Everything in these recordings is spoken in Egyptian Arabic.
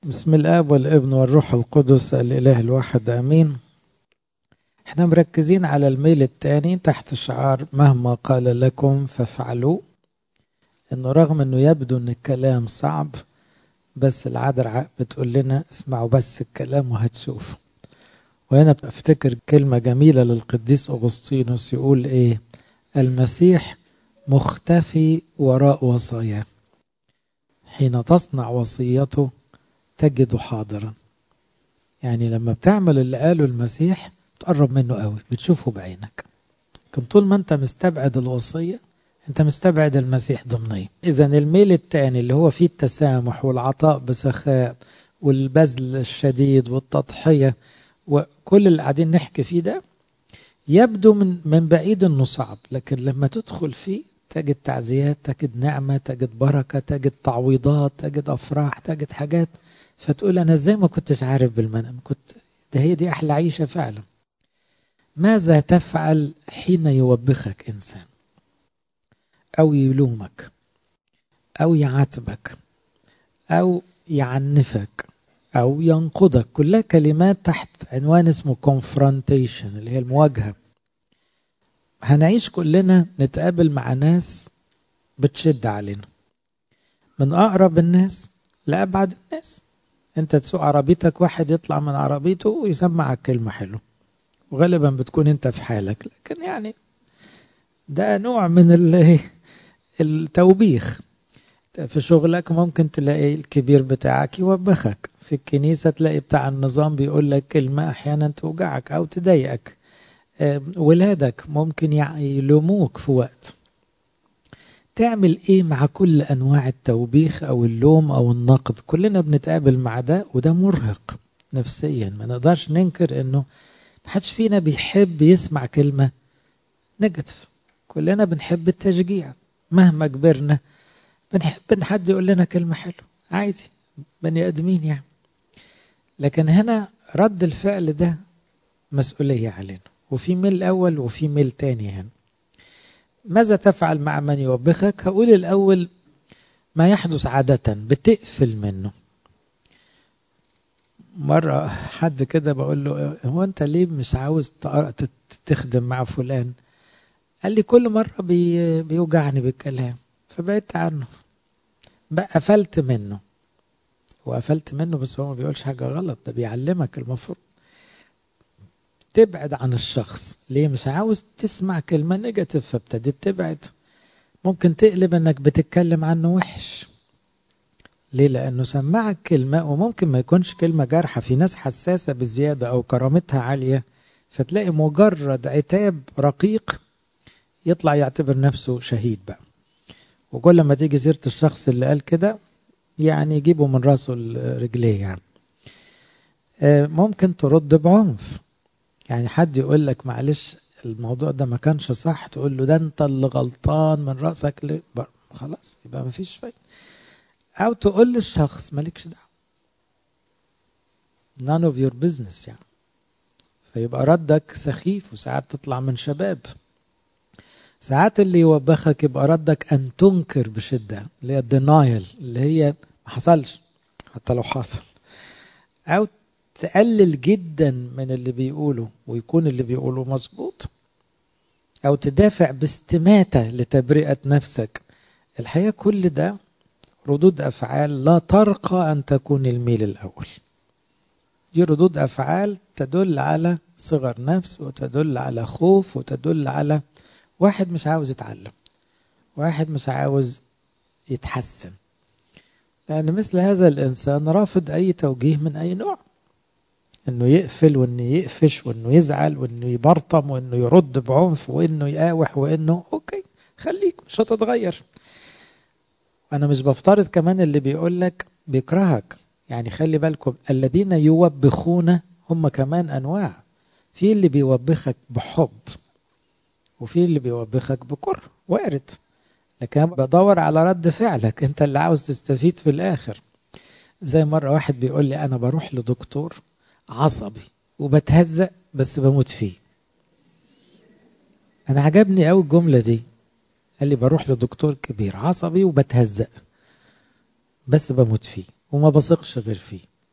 بسم الاب والابن والروح القدس الاله الواحد امين احنا مركزين على الميل الثاني تحت شعار مهما قال لكم فافعلوا انه رغم انه يبدو ان الكلام صعب بس العذراء بتقول لنا اسمعوا بس الكلام وهتشوفوا وهنا بفتكر كلمة جميلة للقديس أغسطينوس يقول إيه المسيح مختفي وراء وصاياه حين تصنع وصيته تجد حاضرا يعني لما بتعمل اللي قاله المسيح تقرب منه قوي بتشوفه بعينك لكن طول ما انت مستبعد الوصية انت مستبعد المسيح ضمنيا اذا الميل الثاني اللي هو فيه التسامح والعطاء بسخاء والبذل الشديد والتضحية وكل اللي قاعدين نحكي فيه ده يبدو من من بعيد انه صعب لكن لما تدخل فيه تجد تعزيات تجد نعمة تجد بركة تجد تعويضات تجد أفراح تجد حاجات فتقول أنا إزاي ما كنتش عارف بالمنام كنت ده هي دي أحلى عيشة فعلا ماذا تفعل حين يوبخك إنسان أو يلومك أو يعاتبك أو يعنفك أو ينقضك كلها كلمات تحت عنوان اسمه confrontation اللي هي المواجهة هنعيش كلنا نتقابل مع ناس بتشد علينا من أقرب الناس لأبعد الناس أنت تسوق عربيتك واحد يطلع من عربيته ويسمعك كلمة حلوة وغالبا بتكون أنت في حالك لكن يعني ده نوع من التوبيخ في شغلك ممكن تلاقي الكبير بتاعك يوبخك في الكنيسة تلاقي بتاع النظام بيقول لك كلمة أحيانا توجعك أو تضايقك ولادك ممكن يلوموك في وقت تعمل ايه مع كل انواع التوبيخ او اللوم او النقد كلنا بنتقابل مع ده وده مرهق نفسيا ما نقدرش ننكر انه محدش فينا بيحب يسمع كلمة نيجاتيف كلنا بنحب التشجيع مهما كبرنا بنحب ان حد يقول لنا كلمة حلوة عادي بني ادمين يعني لكن هنا رد الفعل ده مسؤولية علينا وفي ميل أول وفي ميل تاني هنا ماذا تفعل مع من يوبخك هقول الأول ما يحدث عادة بتقفل منه مرة حد كده بقول له هو أنت ليه مش عاوز تخدم مع فلان قال لي كل مرة بي بيوجعني بالكلام فبعدت عنه بقى قفلت منه وقفلت منه بس هو ما بيقولش حاجة غلط ده بيعلمك المفروض تبعد عن الشخص ليه مش عاوز تسمع كلمة نيجاتيف فابتديت تبعد ممكن تقلب انك بتتكلم عنه وحش ليه لانه سمعك كلمة وممكن ما يكونش كلمة جارحة في ناس حساسة بزيادة او كرامتها عالية فتلاقي مجرد عتاب رقيق يطلع يعتبر نفسه شهيد بقى وكل ما تيجي سيرة الشخص اللي قال كده يعني يجيبه من راسه رجليه يعني ممكن ترد بعنف يعني حد يقول لك معلش الموضوع ده ما كانش صح تقول له ده انت اللي غلطان من راسك ل... خلاص يبقى ما فيش فايده او تقول للشخص مالكش دعوه none of your business يعني فيبقى ردك سخيف وساعات تطلع من شباب ساعات اللي يوبخك يبقى ردك ان تنكر بشده اللي هي الدينايل اللي هي ما حصلش حتى لو حصل او تقلل جدا من اللي بيقوله ويكون اللي بيقوله مظبوط او تدافع باستماتة لتبرئة نفسك الحقيقة كل ده ردود افعال لا ترقى ان تكون الميل الاول دي ردود افعال تدل على صغر نفس وتدل على خوف وتدل على واحد مش عاوز يتعلم واحد مش عاوز يتحسن لان مثل هذا الانسان رافض اي توجيه من اي نوع انه يقفل وانه يقفش وانه يزعل وانه يبرطم وانه يرد بعنف وانه يقاوح وانه اوكي خليك مش هتتغير انا مش بفترض كمان اللي بيقول لك بيكرهك يعني خلي بالكم الذين يوبخون هم كمان انواع في اللي بيوبخك بحب وفي اللي بيوبخك بكره وارد لكن بدور على رد فعلك انت اللي عاوز تستفيد في الاخر زي مره واحد بيقول لي انا بروح لدكتور عصبي وبتهزق بس بموت فيه انا عجبني قوي الجمله دي قال لي بروح لدكتور كبير عصبي وبتهزق بس بموت فيه وما بثقش غير فيه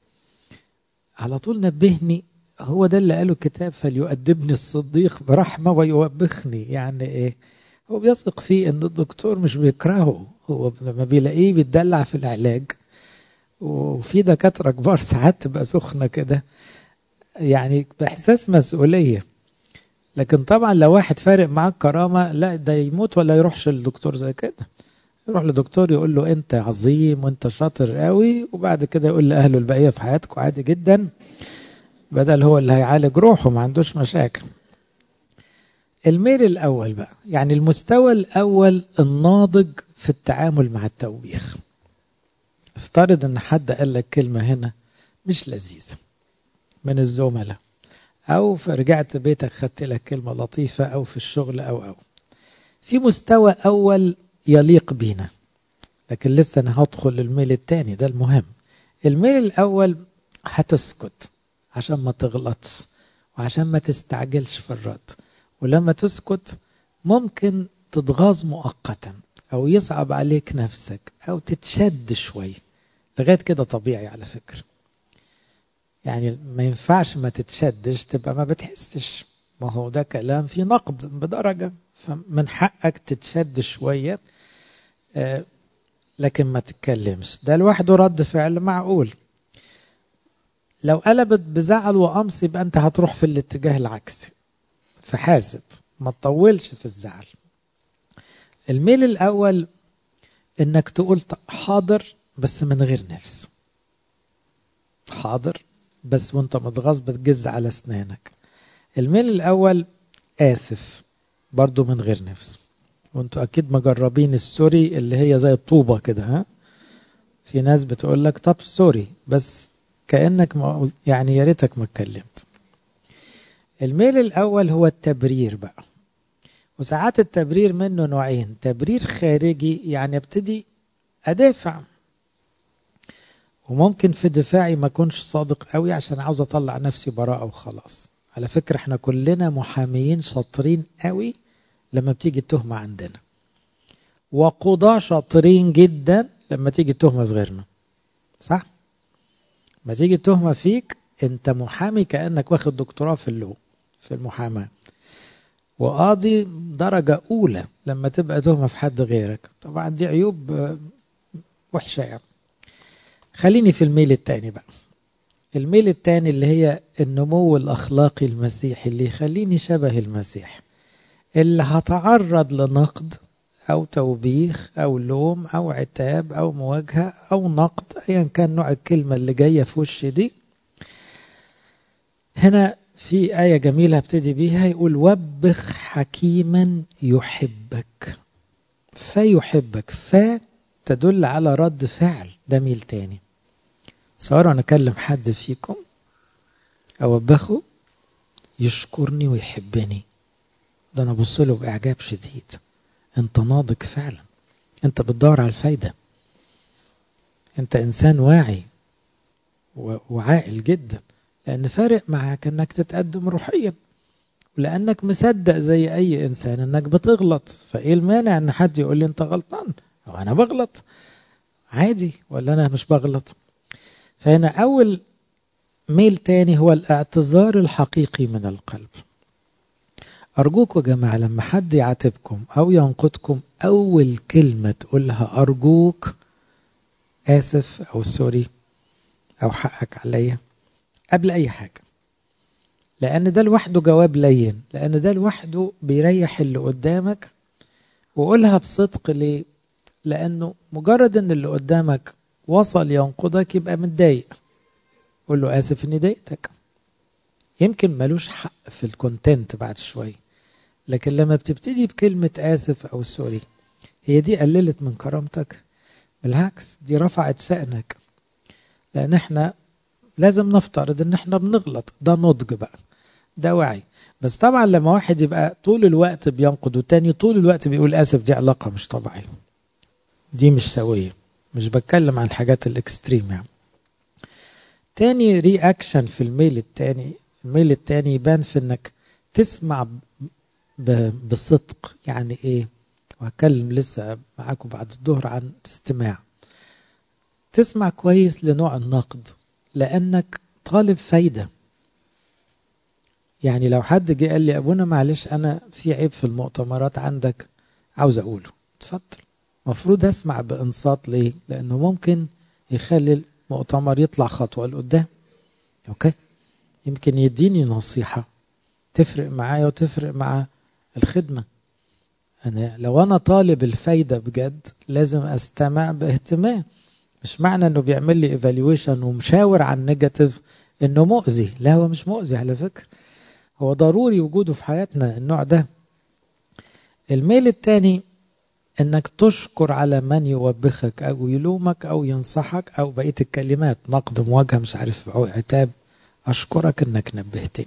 على طول نبهني هو ده اللي قاله الكتاب فليؤدبني الصديق برحمة ويوبخني يعني ايه هو بيثق فيه ان الدكتور مش بيكرهه هو لما بيلاقيه بيتدلع في العلاج وفي دكاترة كبار ساعات تبقى سخنة كده يعني بإحساس مسؤولية لكن طبعا لو واحد فارق معاك كرامة لا ده يموت ولا يروحش للدكتور زي كده يروح لدكتور يقول له انت عظيم وانت شاطر قوي وبعد كده يقول لاهله البقيه في حياتكم عادي جدا بدل هو اللي هيعالج روحه ما عندوش مشاكل الميل الاول بقى يعني المستوى الاول الناضج في التعامل مع التوبيخ افترض ان حد قال لك كلمه هنا مش لذيذه من الزملاء او رجعت بيتك خدت لك كلمه لطيفه او في الشغل او او في مستوى اول يليق بينا لكن لسه انا هدخل الميل الثاني ده المهم الميل الاول هتسكت عشان ما تغلطش وعشان ما تستعجلش في الرد ولما تسكت ممكن تتغاظ مؤقتا او يصعب عليك نفسك او تتشد شوي لغايه كده طبيعي على فكره يعني ما ينفعش ما تتشدش تبقى ما بتحسش ما هو ده كلام فيه نقد بدرجه فمن حقك تتشد شويه آه لكن ما تتكلمش ده لوحده رد فعل معقول لو قلبت بزعل وقمص يبقى انت هتروح في الاتجاه العكسي فحاسب ما تطولش في الزعل الميل الاول انك تقول حاضر بس من غير نفس حاضر بس وانت متغاظ بتجز على اسنانك الميل الاول اسف برضو من غير نفس وانتوا اكيد مجربين السوري اللي هي زي الطوبة كده ها في ناس بتقول لك طب سوري بس كأنك ما يعني يا ريتك ما اتكلمت الميل الاول هو التبرير بقى وساعات التبرير منه نوعين تبرير خارجي يعني ابتدي ادافع وممكن في دفاعي ما اكونش صادق قوي عشان عاوز اطلع نفسي براءه وخلاص على فكره احنا كلنا محاميين شاطرين قوي لما بتيجي التهمه عندنا وقضاة شاطرين جدا لما تيجي التهمه في غيرنا صح ما تيجي التهمه فيك انت محامي كانك واخد دكتوراه في اللو في المحاماه وقاضي درجة أولى لما تبقى تهمة في حد غيرك طبعا دي عيوب وحشة يعني خليني في الميل التاني بقى الميل التاني اللي هي النمو الأخلاقي المسيحي اللي يخليني شبه المسيح اللي هتعرض لنقد أو توبيخ أو لوم أو عتاب أو مواجهة أو نقد أيا كان نوع الكلمة اللي جاية في وشي دي هنا في آية جميلة ابتدي بيها يقول وبخ حكيما يحبك فيحبك ف تدل على رد فعل ده ميل تاني صار انا اكلم حد فيكم اوبخه يشكرني ويحبني ده انا ابص له باعجاب شديد انت ناضج فعلا انت بتدور على الفايده انت انسان واعي وعاقل جدا لان فارق معاك انك تتقدم روحيا ولانك مصدق زي اي انسان انك بتغلط فايه المانع ان حد يقول لي انت غلطان او انا بغلط عادي ولا انا مش بغلط فهنا اول ميل تاني هو الاعتذار الحقيقي من القلب ارجوكم يا جماعه لما حد يعاتبكم او ينقدكم اول كلمه تقولها ارجوك اسف او سوري او حقك عليا قبل اي حاجه لان ده لوحده جواب لين لان ده لوحده بيريح اللي قدامك وقولها بصدق ليه لانه مجرد ان اللي قدامك وصل ينقضك يبقى متضايق قول له اسف اني ضايقتك يمكن ملوش حق في الكونتنت بعد شويه لكن لما بتبتدي بكلمه اسف او سوري هي دي قللت من كرامتك بالعكس دي رفعت شأنك لان احنا لازم نفترض ان احنا بنغلط ده نضج بقى ده وعي بس طبعا لما واحد يبقى طول الوقت بينقد والتاني طول الوقت بيقول اسف دي علاقه مش طبيعيه دي مش سويه مش بتكلم عن الحاجات الاكستريم يعني تاني رياكشن في الميل التاني الميل التاني يبان في انك تسمع بصدق يعني ايه وهتكلم لسه معاكم بعد الظهر عن استماع تسمع كويس لنوع النقد لانك طالب فايدة يعني لو حد جه قال لي ابونا معلش انا في عيب في المؤتمرات عندك عاوز اقوله اتفضل المفروض اسمع بانصات ليه لانه ممكن يخلي المؤتمر يطلع خطوه لقدام اوكي يمكن يديني نصيحه تفرق معايا وتفرق مع الخدمه انا لو انا طالب الفايده بجد لازم استمع باهتمام مش معنى انه بيعمل لي ايفالويشن ومشاور عن نيجاتيف انه مؤذي لا هو مش مؤذي على فكره هو ضروري وجوده في حياتنا النوع ده الميل الثاني انك تشكر على من يوبخك او يلومك او ينصحك او بقيه الكلمات نقد مواجهه مش عارف عتاب اشكرك انك نبهتني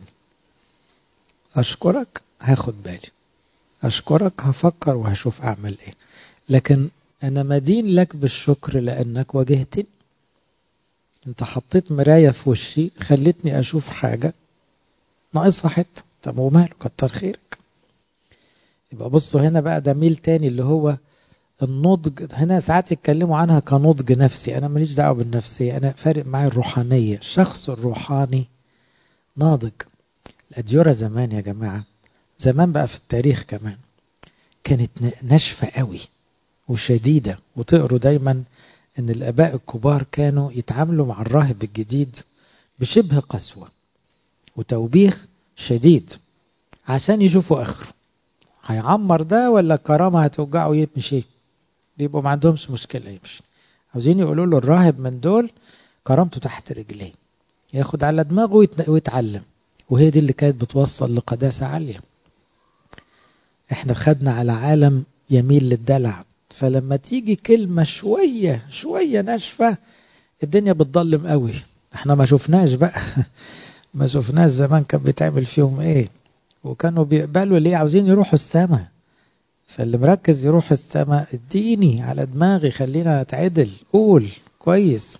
اشكرك هاخد بالي اشكرك هفكر وهشوف اعمل ايه لكن انا مدين لك بالشكر لانك واجهتني انت حطيت مرايه في وشي خلتني اشوف حاجه ناقصها حته طب وماله كتر خيرك يبقى بصوا هنا بقى ده ميل تاني اللي هو النضج هنا ساعات يتكلموا عنها كنضج نفسي انا ماليش دعوه بالنفسيه انا فارق معايا الروحانيه الشخص الروحاني ناضج الاديره زمان يا جماعه زمان بقى في التاريخ كمان كانت ناشفه قوي وشديده وتقروا دايما ان الاباء الكبار كانوا يتعاملوا مع الراهب الجديد بشبه قسوه وتوبيخ شديد عشان يشوفوا اخره هيعمر ده ولا الكرامه هتوجعه يمشي بيبقوا ما عندهمش مشكله يمشي عاوزين يقولوا له الراهب من دول كرامته تحت رجليه ياخد على دماغه ويتعلم وهي دي اللي كانت بتوصل لقداسه عاليه احنا خدنا على عالم يميل للدلع فلما تيجي كلمه شويه شويه ناشفه الدنيا بتضلم قوي احنا ما شفناش بقى ما شفناش زمان كان بيتعمل فيهم ايه وكانوا بيقبلوا ليه عاوزين يروحوا السماء فاللي مركز يروح السماء اديني على دماغي خلينا اتعدل قول كويس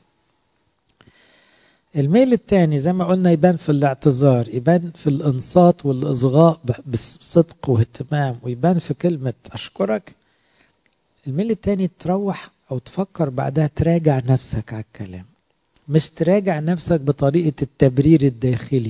الميل الثاني زي ما قلنا يبان في الاعتذار يبان في الانصات والاصغاء بصدق واهتمام ويبان في كلمة اشكرك الميل الثاني تروح او تفكر بعدها تراجع نفسك على الكلام مش تراجع نفسك بطريقة التبرير الداخلي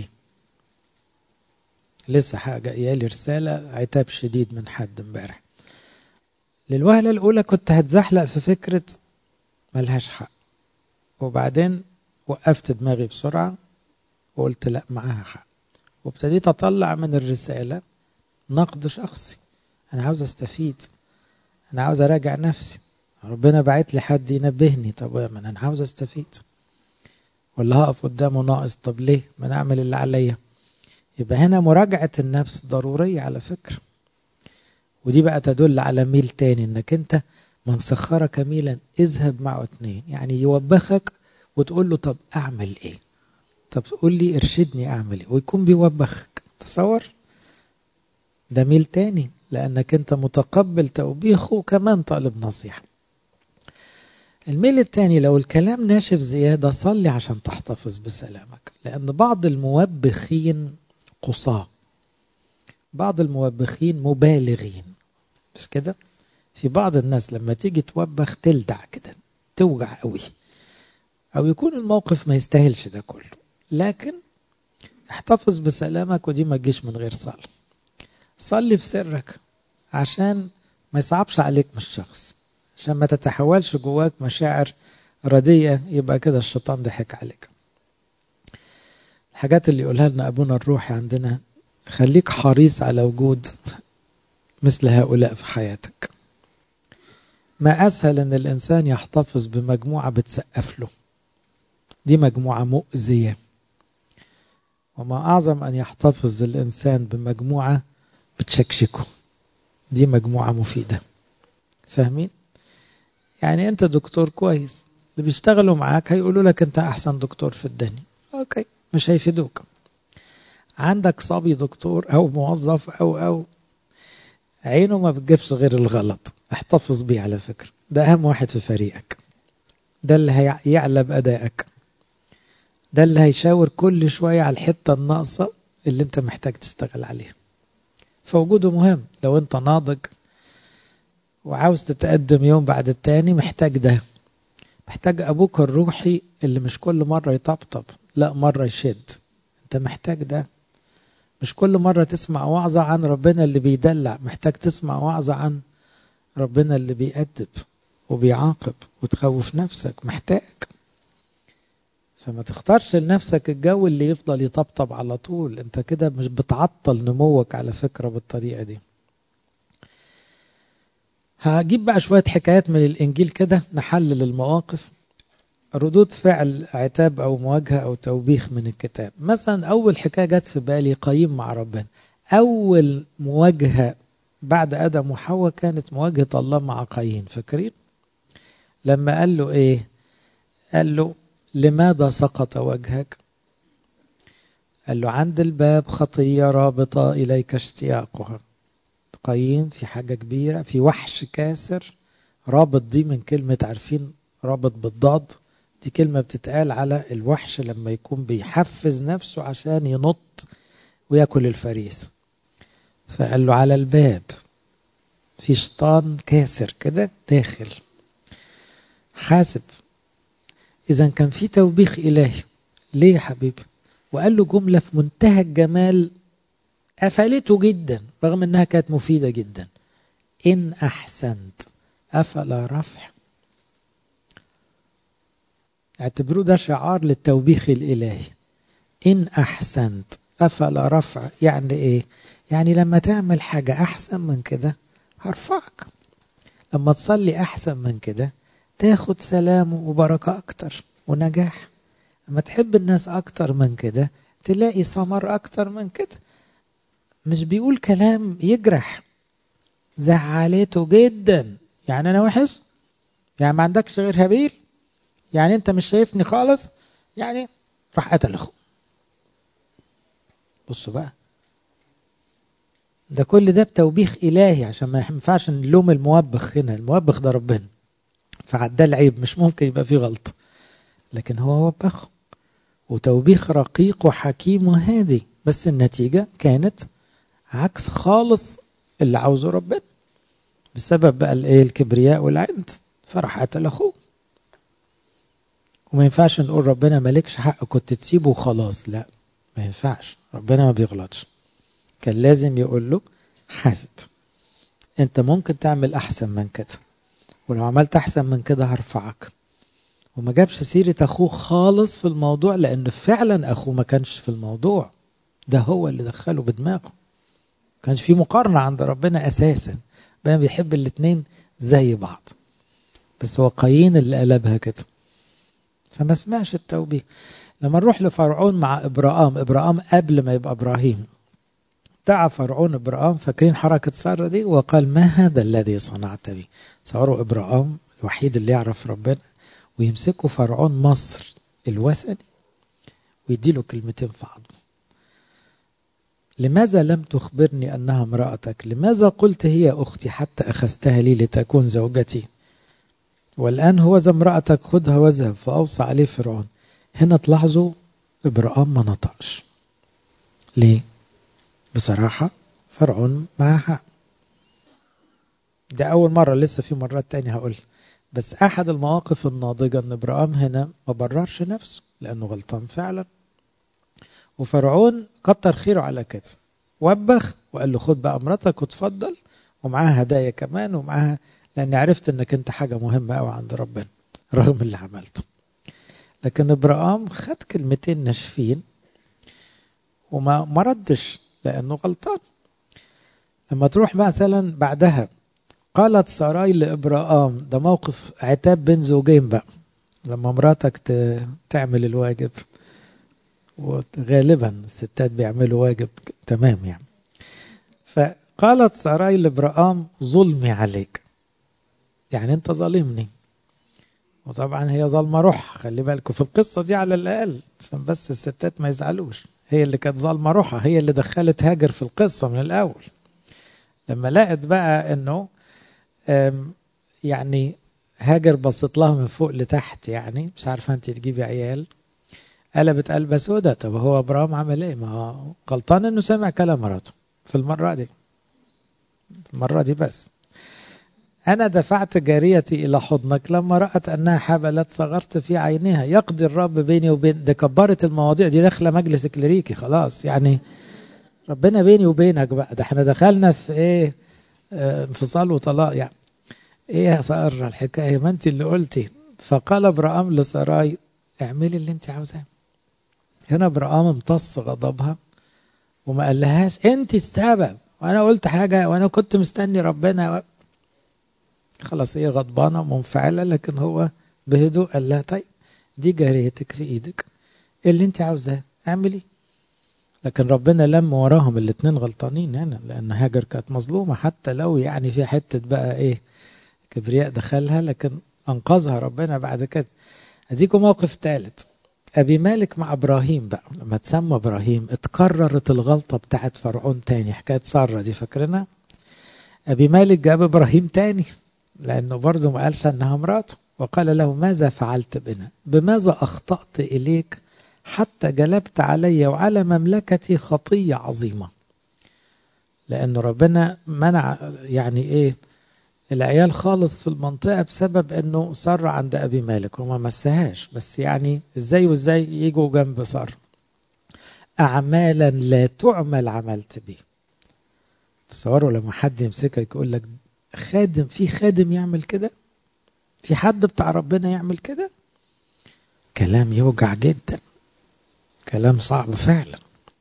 لسه حاجة جايالي رسالة عتاب شديد من حد امبارح للوهلة الأولى كنت هتزحلق في فكرة ملهاش حق وبعدين وقفت دماغي بسرعة وقلت لا معاها حق وابتديت أطلع من الرسالة نقد شخصي أنا عاوز أستفيد أنا عاوز أراجع نفسي ربنا بعت لي حد ينبهني طب ما أنا عاوز أستفيد ولا هقف قدامه ناقص طب ليه ما نعمل اللي عليا يبقى هنا مراجعة النفس ضرورية على فكرة ودي بقى تدل على ميل تاني انك انت من سخرك ميلا اذهب معه اتنين يعني يوبخك وتقول له طب اعمل ايه طب قول لي ارشدني اعمل ايه ويكون بيوبخك تصور ده ميل تاني لانك انت متقبل توبيخه وكمان طالب نصيحه الميل الثاني لو الكلام ناشف زيادة صلي عشان تحتفظ بسلامك لأن بعض الموبخين قصاة بعض الموبخين مبالغين مش كده في بعض الناس لما تيجي توبخ تلدع كده توجع قوي أو يكون الموقف ما يستاهلش ده كله لكن احتفظ بسلامك ودي ما تجيش من غير صلاة صلي في سرك عشان ما يصعبش عليك من الشخص عشان ما تتحولش جواك مشاعر رديئة يبقى كده الشيطان ضحك عليك الحاجات اللي يقولها لنا أبونا الروحي عندنا خليك حريص على وجود مثل هؤلاء في حياتك ما أسهل أن الإنسان يحتفظ بمجموعة بتسقف له دي مجموعة مؤذية وما أعظم أن يحتفظ الإنسان بمجموعة بتشكشكه دي مجموعة مفيدة فاهمين؟ يعني انت دكتور كويس اللي بيشتغلوا معاك هيقولوا لك انت احسن دكتور في الدنيا اوكي مش هيفيدوك عندك صبي دكتور او موظف او او عينه ما بتجيبش غير الغلط احتفظ بيه على فكرة ده اهم واحد في فريقك ده اللي هيعلى بأدائك ده اللي هيشاور كل شوية على الحتة الناقصة اللي انت محتاج تشتغل عليها فوجوده مهم لو انت ناضج وعاوز تتقدم يوم بعد التاني محتاج ده محتاج ابوك الروحي اللي مش كل مره يطبطب لا مره يشد انت محتاج ده مش كل مره تسمع وعظه عن ربنا اللي بيدلع محتاج تسمع وعظه عن ربنا اللي بيأدب وبيعاقب وتخوف نفسك محتاج فما تختارش لنفسك الجو اللي يفضل يطبطب على طول انت كده مش بتعطل نموك على فكرة بالطريقة دي هجيب بقى شوية حكايات من الإنجيل كده نحلل المواقف ردود فعل عتاب أو مواجهة أو توبيخ من الكتاب مثلا أول حكاية جت في بالي قايم مع ربنا أول مواجهة بعد آدم وحواء كانت مواجهة الله مع قايين فاكرين لما قال له إيه قال له لماذا سقط وجهك قال له عند الباب خطية رابطة إليك اشتياقها قايين في حاجة كبيرة في وحش كاسر رابط دي من كلمة عارفين رابط بالضاد دي كلمة بتتقال على الوحش لما يكون بيحفز نفسه عشان ينط وياكل الفريسة فقال له على الباب في شيطان كاسر كده داخل حاسب إذا كان في توبيخ إلهي ليه يا حبيبي وقال له جملة في منتهى الجمال قفلته جدا رغم انها كانت مفيدة جدا إن أحسنت أفلا رفع اعتبروه ده شعار للتوبيخ الإلهي إن أحسنت أفلا رفع يعني إيه يعني لما تعمل حاجة أحسن من كده هرفعك لما تصلي أحسن من كده تاخد سلام وبركة أكتر ونجاح لما تحب الناس أكتر من كده تلاقي ثمر أكتر من كده مش بيقول كلام يجرح زعلته جدا يعني أنا وحش يعني ما عندكش غير هابيل يعني أنت مش شايفني خالص يعني راح قتل أخوه بصوا بقى ده كل ده بتوبيخ إلهي عشان ما ينفعش نلوم الموبخ هنا الموبخ ده ربنا فعداه العيب مش ممكن يبقى فيه غلطة لكن هو وبخه وتوبيخ رقيق وحكيم وهادي بس النتيجة كانت عكس خالص اللي عاوزه ربنا بسبب بقى الايه الكبرياء والعند فراح قتل اخوه وما ينفعش نقول ربنا مالكش حق كنت تسيبه وخلاص لا ما ينفعش ربنا ما بيغلطش كان لازم يقول له حاسب انت ممكن تعمل احسن من كده ولو عملت احسن من كده هرفعك وما جابش سيرة اخوه خالص في الموضوع لان فعلا اخوه ما كانش في الموضوع ده هو اللي دخله بدماغه كانش في مقارنة عند ربنا اساسا ربنا بيحب الاتنين زي بعض بس هو قايين اللي قلبها كده فما سمعش التوبيخ لما نروح لفرعون مع ابراهام ابراهام قبل ما يبقى ابراهيم دعا فرعون ابراهام فاكرين حركه ساره دي وقال ما هذا الذي صنعت بي تصوروا ابراهام الوحيد اللي يعرف ربنا ويمسكوا فرعون مصر الوثني ويديله كلمتين في عظمه لماذا لم تخبرني انها امراتك لماذا قلت هي اختي حتى اخذتها لي لتكون زوجتي والان هو ذا امراتك خذها واذهب فاوصى عليه فرعون هنا تلاحظوا ابراهام ما نطقش ليه بصراحة فرعون معاه حق ده أول مرة لسه في مرات تانية هقول بس أحد المواقف الناضجة إن إبراهيم هنا ما بررش نفسه لأنه غلطان فعلا وفرعون كتر خيره على كده وبخ وقال له خد بقى مراتك وتفضل ومعاها هدايا كمان ومعاها لأني عرفت إنك أنت حاجة مهمة أوي عند ربنا رغم اللي عملته لكن إبراهيم خد كلمتين ناشفين وما ما ردش لأنه غلطان لما تروح مثلا بعدها قالت ساراي لإبراهام ده موقف عتاب بين زوجين بقى لما مراتك تعمل الواجب وغالبا الستات بيعملوا واجب تمام يعني فقالت ساراي لإبراهام ظلمي عليك يعني انت ظالمني وطبعا هي ظالمة روح خلي بالكم في القصة دي على الأقل عشان بس الستات ما يزعلوش هي اللي كانت ظالمة روحها هي اللي دخلت هاجر في القصة من الأول لما لقت بقى أنه يعني هاجر بصت لها من فوق لتحت يعني مش عارفة أنت تجيبي عيال قلبت قلبة سودة طب هو أبراهام عمل إيه ما هو غلطان إنه سمع كلام مراته في المرة دي المرة دي بس أنا دفعت جاريتي إلى حضنك لما رأت أنها حبلت صغرت في عينها يقضي الرب بيني وبين ده كبرت المواضيع دي داخلة مجلس كليريكي خلاص يعني ربنا بيني وبينك بقى ده احنا دخلنا في ايه اه انفصال وطلاق يعني ايه يا سارة الحكاية ما انت اللي قلتي فقال ابراهام لسراي اعملي اللي انت عاوزاه هنا ابراهام امتص غضبها وما قالهاش انت السبب وانا قلت حاجة وانا كنت مستني ربنا خلاص هي غضبانة منفعلة لكن هو بهدوء قال لها طيب دي جاريتك في ايدك اللي انت عاوزاه اعملي لكن ربنا لم وراهم الاتنين غلطانين هنا لان هاجر كانت مظلومة حتى لو يعني في حتة بقى ايه كبرياء دخلها لكن انقذها ربنا بعد كده اديكم موقف ثالث ابي مالك مع ابراهيم بقى لما تسمى ابراهيم اتكررت الغلطة بتاعت فرعون تاني حكاية سارة دي فاكرينها ابي مالك جاب ابراهيم تاني لأنه برضه ما قالش أنها مراته وقال له ماذا فعلت بنا بماذا أخطأت إليك حتى جلبت علي وعلى مملكتي خطية عظيمة لأن ربنا منع يعني إيه العيال خالص في المنطقة بسبب أنه سر عند أبي مالك وما مسهاش بس يعني إزاي وإزاي يجوا جنب سر أعمالا لا تعمل عملت به تصوروا لما حد يمسكك يقول لك خادم في خادم يعمل كده في حد بتاع ربنا يعمل كده كلام يوجع جدا كلام صعب فعلا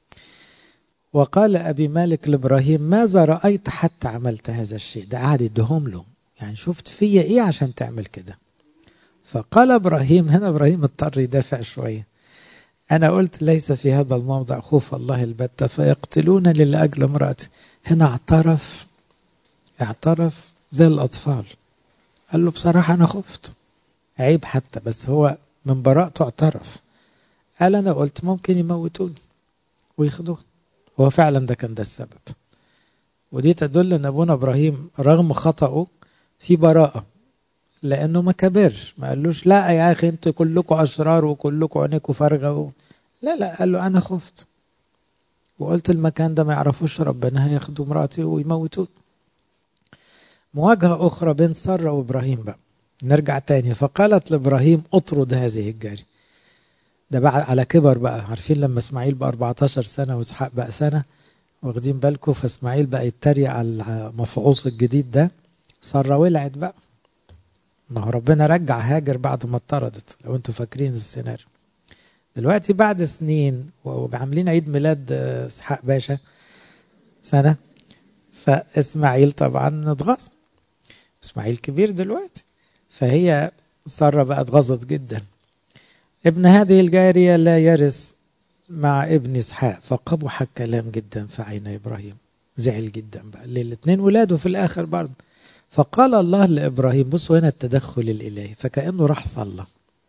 وقال أبي مالك لإبراهيم ماذا رأيت حتى عملت هذا الشيء ده قاعد يدهم له يعني شفت فيا إيه عشان تعمل كده فقال إبراهيم هنا إبراهيم اضطر يدافع شوية أنا قلت ليس في هذا الموضع خوف الله البتة فيقتلونني لأجل امرأتي هنا اعترف اعترف زي الأطفال قال له بصراحة أنا خفت عيب حتى بس هو من براءته اعترف قال أنا قلت ممكن يموتوني وياخدوه هو فعلا ده كان ده السبب ودي تدل ان ابونا ابراهيم رغم خطأه في براءة لانه ما كبرش ما قالوش لا يا اخي انتوا كلكم اشرار وكلكم عينيكم فارغه و... لا لا قال له انا خفت وقلت المكان ده ما يعرفوش ربنا هياخدوا مراتي ويموتوني مواجهة أخرى بين سارة وإبراهيم بقى نرجع تاني فقالت لإبراهيم اطرد هذه الجارية ده بقى على كبر بقى عارفين لما إسماعيل بقى 14 سنة وإسحاق بقى سنة واخدين بالكم فإسماعيل بقى يتريق على المفعوص الجديد ده سارة ولعت بقى ما هو ربنا رجع هاجر بعد ما اتطردت لو انتوا فاكرين السيناريو دلوقتي بعد سنين وعاملين عيد ميلاد اسحاق باشا سنه فاسماعيل طبعا اتغاظ اسماعيل كبير دلوقتي فهي ساره بقى اتغاظت جدا ابن هذه الجاريه لا يرث مع ابن اسحاق فقبح الكلام جدا في عين ابراهيم زعل جدا بقى الاثنين ولاده في الاخر برضه فقال الله لابراهيم بصوا هنا التدخل الالهي فكانه راح صلى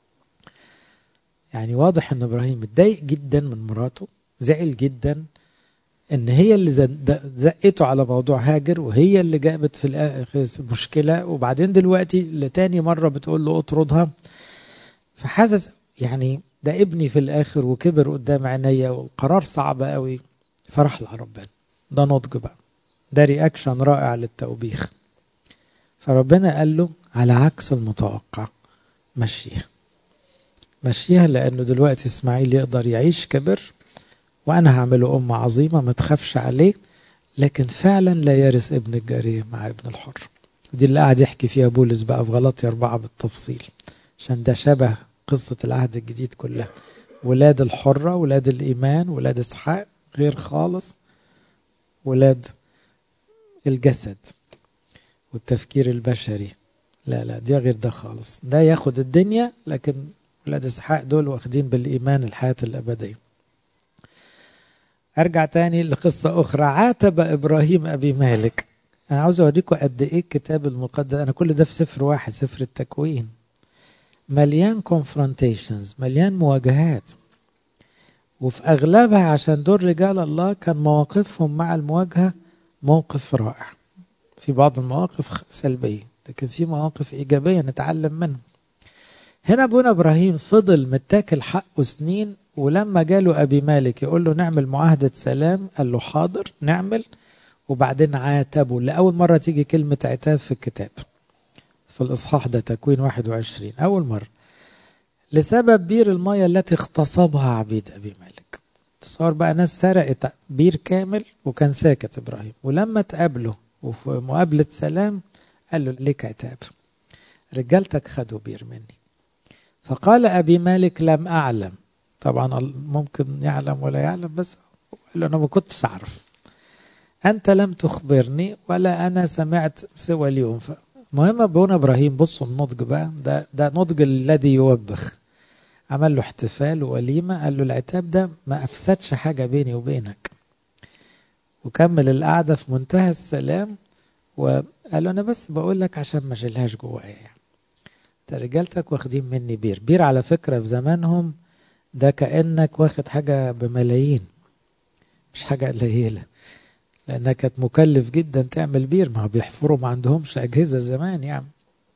يعني واضح ان ابراهيم متضايق جدا من مراته زعل جدا ان هي اللي زقته على موضوع هاجر وهي اللي جابت في الاخر مشكله وبعدين دلوقتي لتاني مره بتقول له اطردها فحاسس يعني ده ابني في الاخر وكبر قدام عينيا والقرار صعب قوي فراح لربنا ده نضج بقى ده رياكشن رائع للتوبيخ فربنا قال له على عكس المتوقع مشيها مشيها لانه دلوقتي اسماعيل يقدر يعيش كبر وانا هعمله امه عظيمه ما تخافش عليه لكن فعلا لا يرث ابن الجاريه مع ابن الحر دي اللي قاعد يحكي فيها بولس بقى في غلطي أربعة بالتفصيل عشان ده شبه قصة العهد الجديد كلها ولاد الحرة ولاد الإيمان ولاد إسحاق غير خالص ولاد الجسد والتفكير البشري لا لا دي غير ده خالص ده ياخد الدنيا لكن ولاد إسحاق دول واخدين بالإيمان الحياة الأبدية أرجع تاني لقصة أخرى عاتب إبراهيم أبي مالك أنا عاوز أوريكم قد إيه الكتاب المقدس أنا كل ده في سفر واحد سفر التكوين مليان كونفرونتيشنز مليان مواجهات وفي أغلبها عشان دول رجال الله كان مواقفهم مع المواجهة موقف رائع في بعض المواقف سلبية لكن في مواقف إيجابية نتعلم منها هنا ابونا ابراهيم فضل متاكل حقه سنين ولما جاله ابي مالك يقول له نعمل معاهده سلام قال له حاضر نعمل وبعدين عاتبه لاول مره تيجي كلمه عتاب في الكتاب في الإصحاح ده تكوين 21 أول مرة لسبب بير المية التي اغتصبها عبيد أبي مالك تصور بقى ناس سرقت بير كامل وكان ساكت إبراهيم ولما تقابله وفي مقابلة سلام قال له ليك عتاب رجالتك خدوا بير مني فقال أبي مالك لم أعلم طبعا ممكن يعلم ولا يعلم بس قال له أنا ما كنتش أعرف أنت لم تخبرني ولا أنا سمعت سوى اليوم المهم ابونا ابراهيم بصوا النضج بقى ده ده نضج الذي يوبخ عمل له احتفال ووليمه قال له العتاب ده ما افسدش حاجه بيني وبينك وكمل القعده في منتهى السلام وقال له انا بس بقول لك عشان ما اشيلهاش جوايا يعني انت رجالتك واخدين مني بير بير على فكره في زمانهم ده كانك واخد حاجه بملايين مش حاجه قليله لانها كانت مكلف جدا تعمل بير ما بيحفروا ما عندهمش اجهزه زمان يعني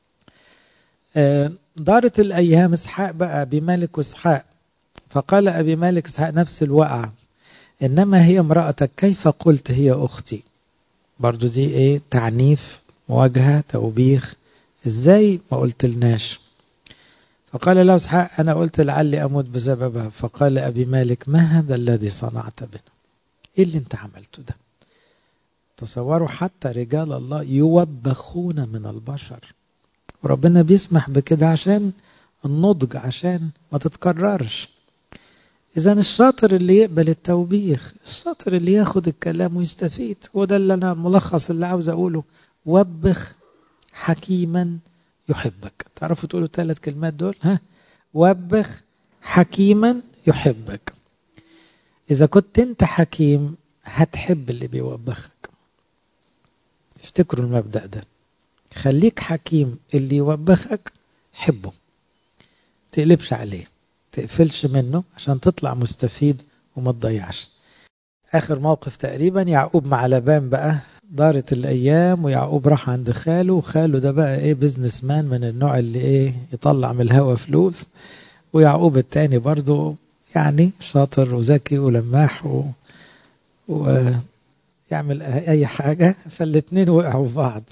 دارت الايام اسحاق بقى بمالك واسحاق فقال ابي مالك اسحاق نفس الوقعه انما هي امراتك كيف قلت هي اختي برضو دي ايه تعنيف مواجهه توبيخ ازاي ما قلتلناش فقال له اسحاق انا قلت لعلي اموت بسببها فقال ابي مالك ما هذا الذي صنعت بنا ايه اللي انت عملته ده تصوروا حتى رجال الله يوبخون من البشر وربنا بيسمح بكده عشان النضج عشان ما تتكررش اذا الشاطر اللي يقبل التوبيخ الشاطر اللي ياخد الكلام ويستفيد هو ده اللي انا الملخص اللي عاوز اقوله وبخ حكيما يحبك تعرفوا تقولوا ثلاث كلمات دول ها وبخ حكيما يحبك اذا كنت انت حكيم هتحب اللي بيوبخك افتكروا المبدأ ده خليك حكيم اللي يوبخك حبه تقلبش عليه تقفلش منه عشان تطلع مستفيد وما تضيعش اخر موقف تقريبا يعقوب مع لبان بقى دارت الايام ويعقوب راح عند خاله وخاله ده بقى ايه بزنس مان من النوع اللي ايه يطلع من الهوا فلوس ويعقوب التاني برضو يعني شاطر وذكي ولماح و... و... يعمل اي حاجه فالاتنين وقعوا في بعض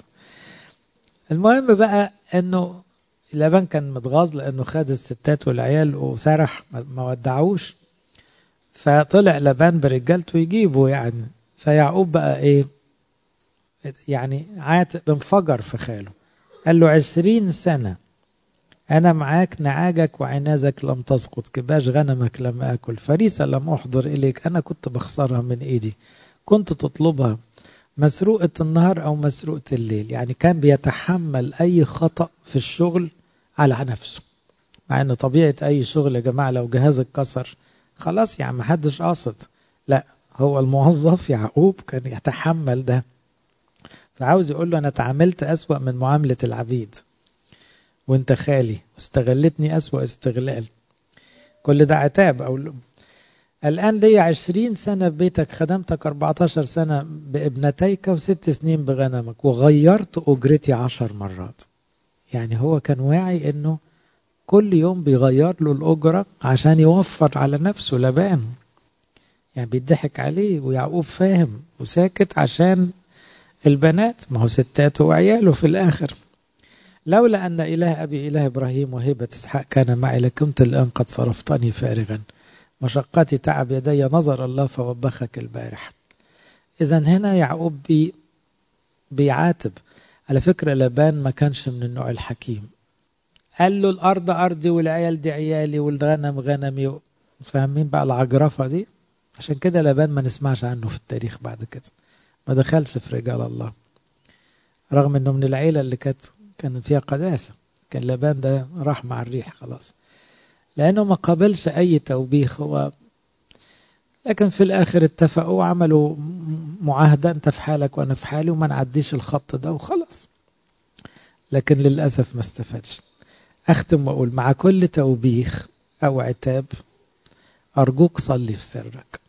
المهم بقى انه لبان كان متغاظ لانه خد الستات والعيال وسرح ما ودعوش فطلع لبان برجالته يجيبه يعني فيعقوب بقى ايه يعني عات انفجر في خاله قال له عشرين سنة أنا معاك نعاجك وعنازك لم تسقط كباش غنمك لم آكل فريسة لم أحضر إليك أنا كنت بخسرها من إيدي كنت تطلبها مسروقة النهار أو مسروقة الليل يعني كان بيتحمل أي خطأ في الشغل على نفسه مع أن طبيعة أي شغل يا جماعة لو جهازك كسر خلاص يعني محدش قاصد لا هو الموظف يعقوب كان يتحمل ده فعاوز يقول له أنا تعاملت أسوأ من معاملة العبيد وانت خالي واستغلتني أسوأ استغلال كل ده عتاب أو الآن لي عشرين سنة في بيتك خدمتك 14 سنة بابنتيك وست سنين بغنمك وغيرت أجرتي عشر مرات يعني هو كان واعي أنه كل يوم بيغير له الأجرة عشان يوفر على نفسه لبان يعني بيضحك عليه ويعقوب فاهم وساكت عشان البنات ما هو ستاته وعياله في الآخر لولا أن إله أبي إله إبراهيم وهبة إسحاق كان معي لكنت الآن قد صرفتني فارغا مشقتي تعب يدي نظر الله فوبخك البارح إذا هنا يعقوب بي بيعاتب على فكرة لبان ما كانش من النوع الحكيم قال له الأرض أرضي والعيال دي عيالي والغنم غنمي فاهمين بقى العجرفة دي عشان كده لبان ما نسمعش عنه في التاريخ بعد كده ما دخلش في رجال الله رغم انه من العيلة اللي كانت كان فيها قداسة كان لبان ده راح مع الريح خلاص لأنه ما قابلش أي توبيخ هو لكن في الآخر اتفقوا وعملوا معاهدة أنت في حالك وأنا في حالي وما نعديش الخط ده وخلاص لكن للأسف ما استفادش أختم وأقول مع كل توبيخ أو عتاب أرجوك صلي في سرك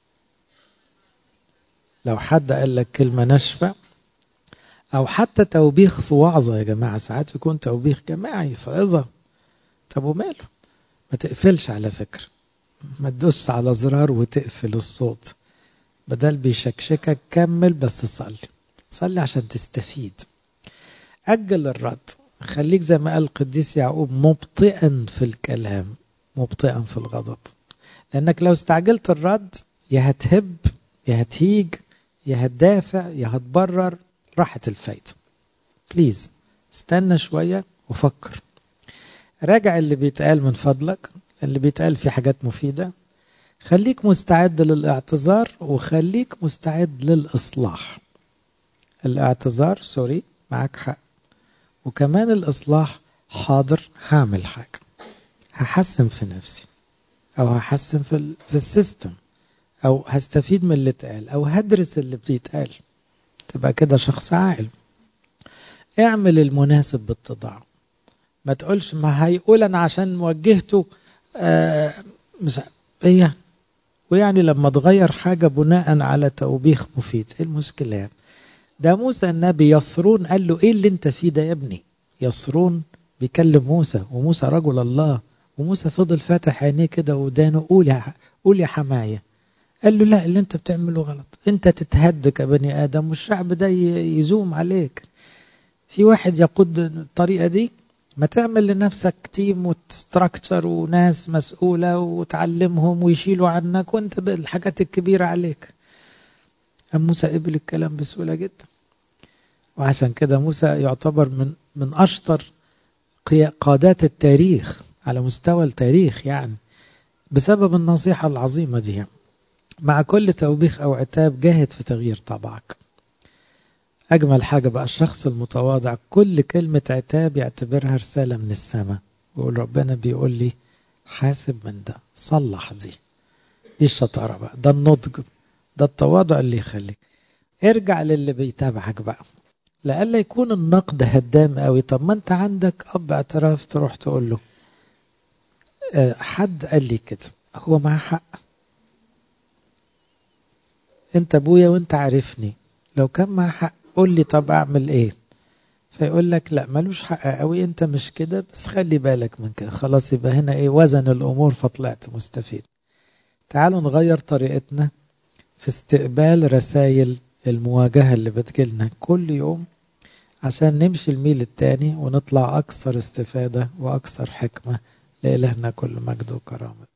لو حد قال لك كلمة ناشفة أو حتى توبيخ في وعظة يا جماعة ساعات يكون توبيخ جماعي فعظة طب وماله ما تقفلش على فكرة ما تدوس على زرار وتقفل الصوت بدل بيشكشكك كمل بس صلي صلي عشان تستفيد أجل الرد خليك زي ما قال القديس يعقوب مبطئا في الكلام مبطئا في الغضب لانك لو استعجلت الرد يا هتهب يا هتهيج يا هتدافع يا هتبرر راحت الفايده بليز استنى شويه وفكر راجع اللي بيتقال من فضلك اللي بيتقال فيه حاجات مفيده خليك مستعد للاعتذار وخليك مستعد للاصلاح الاعتذار سوري معاك حق وكمان الاصلاح حاضر هعمل حاجه هحسن في نفسي او هحسن في ال في السيستم او هستفيد من اللي اتقال او هدرس اللي بيتقال تبقى كده شخص عاقل اعمل المناسب بالتضاع ما تقولش ما هيقول انا عشان وجهته آه مش ايه ويعني لما تغير حاجة بناء على توبيخ مفيد ايه المشكلة يعني ده موسى النبي يسرون قال له ايه اللي انت فيه ده يا ابني يسرون بيكلم موسى وموسى رجل الله وموسى فضل فاتح عينيه كده ودانه قول يا قول يا حمايه قال له لا اللي انت بتعمله غلط انت تتهد كبني ادم والشعب ده يزوم عليك في واحد يقود الطريقه دي ما تعمل لنفسك تيم وتستراكتشر وناس مسؤوله وتعلمهم ويشيلوا عنك وانت بالحاجات الكبيره عليك أم موسى قبل الكلام بسهوله جدا وعشان كده موسى يعتبر من من اشطر قادات التاريخ على مستوى التاريخ يعني بسبب النصيحة العظيمة دي مع كل توبيخ أو عتاب جاهد في تغيير طبعك أجمل حاجة بقى الشخص المتواضع كل كلمة عتاب يعتبرها رسالة من السماء ويقول ربنا بيقول لي حاسب من ده صلح دي دي الشطارة بقى ده النضج ده التواضع اللي يخليك ارجع للي بيتابعك بقى لألا يكون النقد هدام قوي طب ما انت عندك اب اعتراف تروح تقول له أه حد قال لي كده هو معاه حق انت ابويا وانت عارفني لو كان معاه حق قول لي طب اعمل ايه فيقول لك لا ملوش حق قوي انت مش كده بس خلي بالك من كده خلاص يبقى هنا ايه وزن الامور فطلعت مستفيد تعالوا نغير طريقتنا في استقبال رسائل المواجهة اللي بتجيلنا كل يوم عشان نمشي الميل التاني ونطلع أكثر استفادة وأكثر حكمة لإلهنا كل مجد وكرامة